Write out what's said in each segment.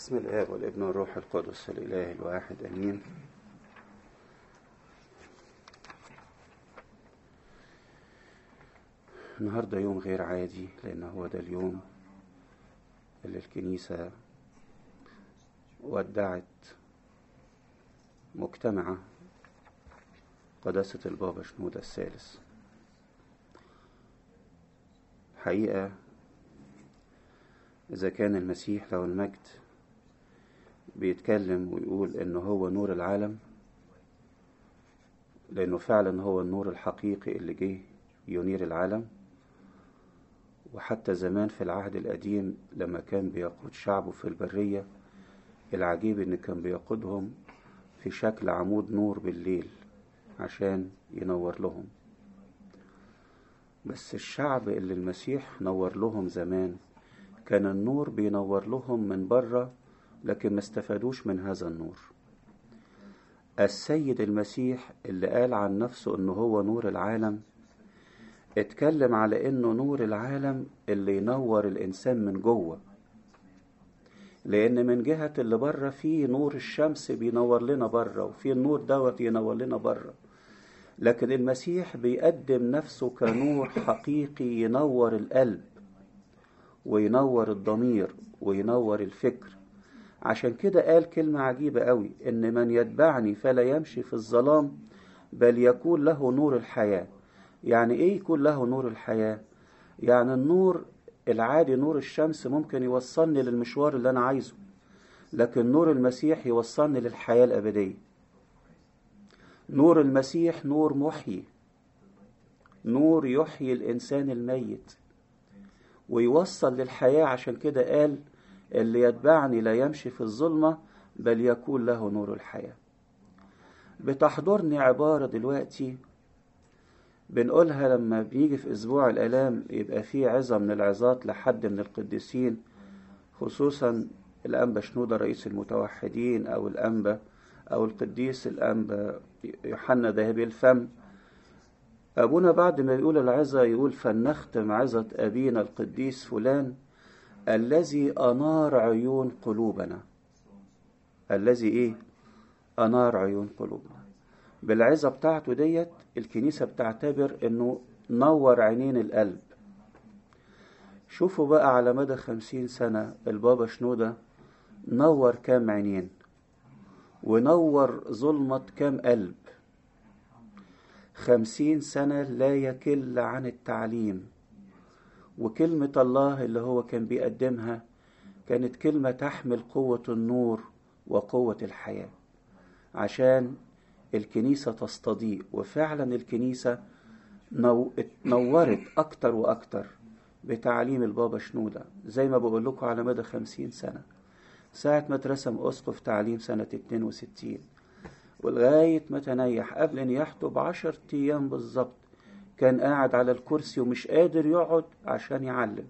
بسم الآب والابن والروح القدس الإله الواحد أمين النهاردة يوم غير عادي لأن هو ده اليوم اللي الكنيسة ودعت مجتمعة قداسة البابا شنودة الثالث حقيقة إذا كان المسيح له المجد بيتكلم ويقول إنه هو نور العالم لأنه فعلا هو النور الحقيقي اللي جه ينير العالم وحتى زمان في العهد القديم لما كان بيقود شعبه في البرية العجيب إن كان بيقودهم في شكل عمود نور بالليل عشان ينور لهم بس الشعب اللي المسيح نور لهم زمان كان النور بينور لهم من بره لكن ما استفادوش من هذا النور السيد المسيح اللي قال عن نفسه انه هو نور العالم اتكلم على انه نور العالم اللي ينور الانسان من جوه لان من جهة اللي بره في نور الشمس بينور لنا بره وفي النور دوت ينور لنا بره لكن المسيح بيقدم نفسه كنور حقيقي ينور القلب وينور الضمير وينور الفكر عشان كده قال كلمة عجيبة قوي إن من يتبعني فلا يمشي في الظلام بل يكون له نور الحياة يعني إيه يكون له نور الحياة يعني النور العادي نور الشمس ممكن يوصلني للمشوار اللي أنا عايزه لكن نور المسيح يوصلني للحياة الأبدية نور المسيح نور محيي نور يحيي الإنسان الميت ويوصل للحياة عشان كده قال اللي يتبعني لا يمشي في الظلمة بل يكون له نور الحياة بتحضرني عبارة دلوقتي بنقولها لما بيجي في أسبوع الآلام يبقى فيه عظة من العظات لحد من القديسين خصوصا الأنبا شنودة رئيس المتوحدين أو الأنبا أو القديس الأنبا يوحنا ذهبي الفم أبونا بعد ما يقول العظة يقول فلنختم عظة أبينا القديس فلان الذي أنار عيون قلوبنا الذي إيه أنار عيون قلوبنا بالعظة بتاعته ديت الكنيسة بتعتبر إنه نور عينين القلب شوفوا بقى على مدى خمسين سنة البابا شنودة نور كام عينين ونور ظلمة كام قلب خمسين سنة لا يكل عن التعليم وكلمة الله اللي هو كان بيقدمها كانت كلمة تحمل قوة النور وقوة الحياة عشان الكنيسة تستضيء وفعلا الكنيسة نو... نورت أكتر وأكتر بتعليم البابا شنودة زي ما بقول لكم على مدى خمسين سنة ساعة ما اترسم أسقف تعليم سنة 62 ولغاية ما تنيح قبل نياحته بعشر أيام بالظبط كان قاعد على الكرسي ومش قادر يقعد عشان يعلم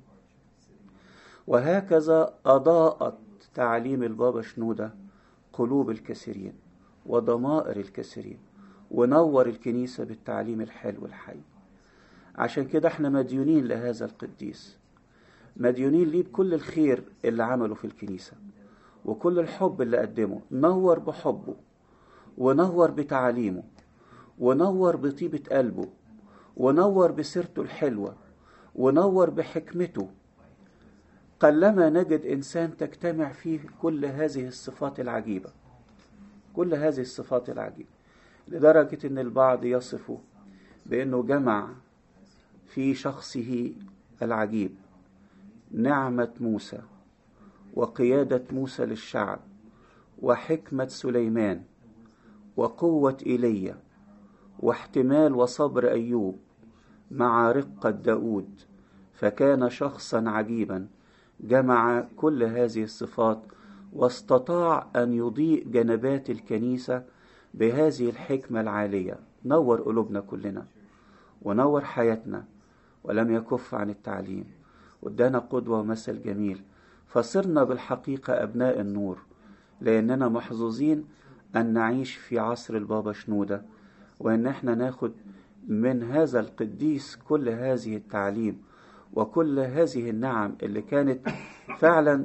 وهكذا أضاءت تعليم البابا شنودة قلوب الكثيرين وضمائر الكثيرين ونور الكنيسة بالتعليم الحلو الحي عشان كده احنا مديونين لهذا القديس مديونين ليه بكل الخير اللي عمله في الكنيسة وكل الحب اللي قدمه نور بحبه ونور بتعاليمه ونور بطيبة قلبه ونور بسيرته الحلوة ونور بحكمته قلما نجد إنسان تجتمع فيه كل هذه الصفات العجيبة كل هذه الصفات العجيبة لدرجة أن البعض يصفه بأنه جمع في شخصه العجيب نعمة موسى وقيادة موسى للشعب وحكمة سليمان وقوة إيليا واحتمال وصبر أيوب مع رقة داود فكان شخصا عجيبا جمع كل هذه الصفات واستطاع أن يضيء جنبات الكنيسة بهذه الحكمة العالية نور قلوبنا كلنا ونور حياتنا ولم يكف عن التعليم وادانا قدوة ومثل جميل فصرنا بالحقيقة أبناء النور لأننا محظوظين أن نعيش في عصر البابا شنودة وأن احنا ناخد من هذا القديس كل هذه التعليم وكل هذه النعم اللي كانت فعلا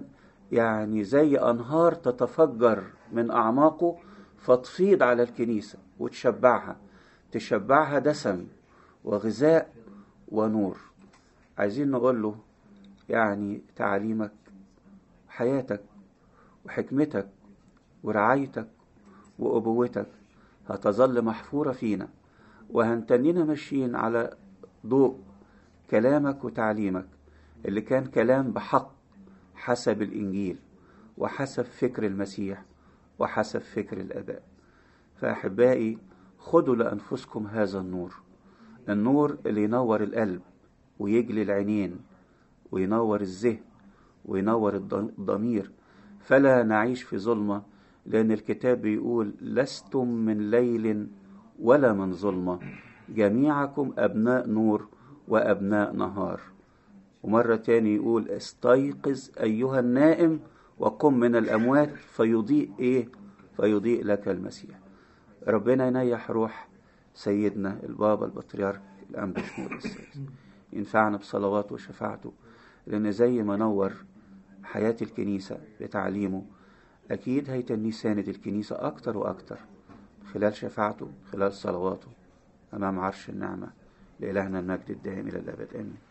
يعني زي أنهار تتفجر من أعماقه فتفيض على الكنيسة وتشبعها تشبعها دسم وغذاء ونور عايزين نقول له يعني تعاليمك حياتك وحكمتك ورعايتك وأبوتك هتظل محفورة فينا وهنتنينا ماشيين على ضوء كلامك وتعليمك اللي كان كلام بحق حسب الإنجيل وحسب فكر المسيح وحسب فكر الآباء فأحبائي خدوا لأنفسكم هذا النور النور اللي ينور القلب ويجلي العينين وينور الذهن وينور الضمير فلا نعيش في ظلمة لأن الكتاب بيقول لستم من ليل ولا من ظلمة جميعكم أبناء نور وأبناء نهار ومرة تاني يقول استيقظ أيها النائم وقم من الأموات فيضيء إيه فيضيء لك المسيح ربنا ينيح روح سيدنا البابا البطريرك الأنبا شمول السادس ينفعنا بصلواته وشفاعته لأن زي ما نور حياة الكنيسة بتعليمه أكيد هيتني ساند الكنيسة أكتر وأكتر خلال شفاعته خلال صلواته أمام عرش النعمة لإلهنا المجد الدائم إلى الأبد آمين